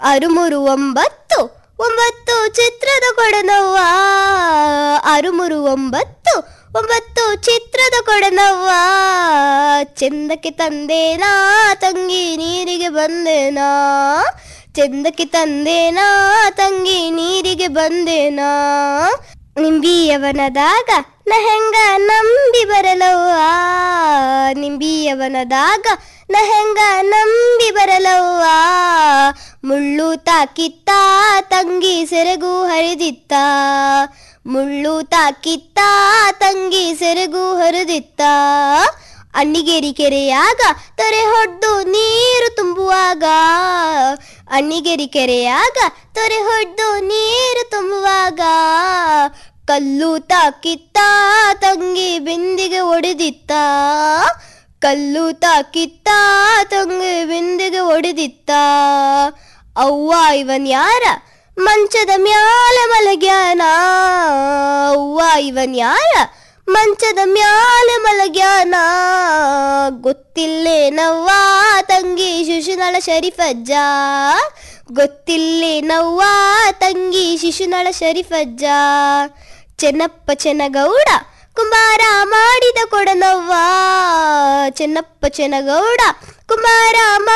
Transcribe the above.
ಆರು ಮೂರು ಒಂಬತ್ತು ಒಂಬತ್ತು ಚಿತ್ರದ ಕೊಡನವ್ವ ಆರು ಮೂರು ಒಂಬತ್ತು ಒಂಬತ್ತು ಚಿತ್ರದ ಕೊಡನವ್ವ ಚಂದಕ್ಕೆ ತಂದೇನಾ ತಂಗಿ ನೀರಿಗೆ ಬಂದೇನಾ ಚಂದಕ್ಕೆ ತಂದೇನಾ ತಂಗಿ ನೀರಿಗೆ ಬಂದೇನಾ ನಿಂಬಿಯವನದಾಗ ನ ಹೆಂಗ ನಂಬಿ ಬರಲವ್ವ ನಿಂಬಿಯವನದಾಗ ನ ಹೆಂಗ ನಂಬಿ ಬರಲವ್ವ ಮುಳ್ಳು ತಾಕಿತ್ತ ತಂಗಿ ಸೆರಗು ಹರಿದಿತ್ತ ಮುಳ್ಳು ತಾಕಿತ್ತ ತಂಗಿ ಸೆರಗು ಹರಿದಿತ್ತ ಅಣ್ಣಿಗೇರಿ ಕೆರೆಯಾಗ ತೊರೆ ಹೊಡ್ದು ನೀರು ತುಂಬುವಾಗ ಅಣ್ಣಿಗೇರಿ ಕೆರೆಯಾಗ ತೊರೆ ಹೊಡ್ದು ನೀರು ತುಂಬುವಾಗ ಕಲ್ಲು ತಾಕಿತ್ತ ತಂಗಿ ಬಿಂದಿಗೆ ಒಡೆದಿತ್ತ ಕಲ್ಲು ತಾಕಿತ್ತ ತಂಗಿ ಬಿಂದಿಗೆ ಒಡೆದಿತ್ತ ಅವ್ವ ಇವನ್ ಯಾರ ಮಂಚದ ಮ್ಯಾಲ ಮಲಗ್ಯಾನ ಅವ್ವ ಇವನ್ ಯಾರ ಮಂಚದ ಮ್ಯಾಲ ಮಲಗ್ಯಾನ ಗೊತ್ತಿಲ್ಲೇನವ್ವ ತಂಗಿ ಶಿಶುನಳ ಶರೀಫಜ್ಜ ಗೊತ್ತಿಲ್ಲೇನವ್ವ ತಂಗಿ ಶಿಶುನಳ ಶರೀಫಜ್ಜ ಚೆನ್ನಪ್ಪ ಚೆನ್ನಗೌಡ ಕುಮಾರ ಮಾಡಿದ ಕೊಡನವ್ವ ಚೆನ್ನಪ್ಪ ಚೆನ್ನಗೌಡ ಕುಮಾರ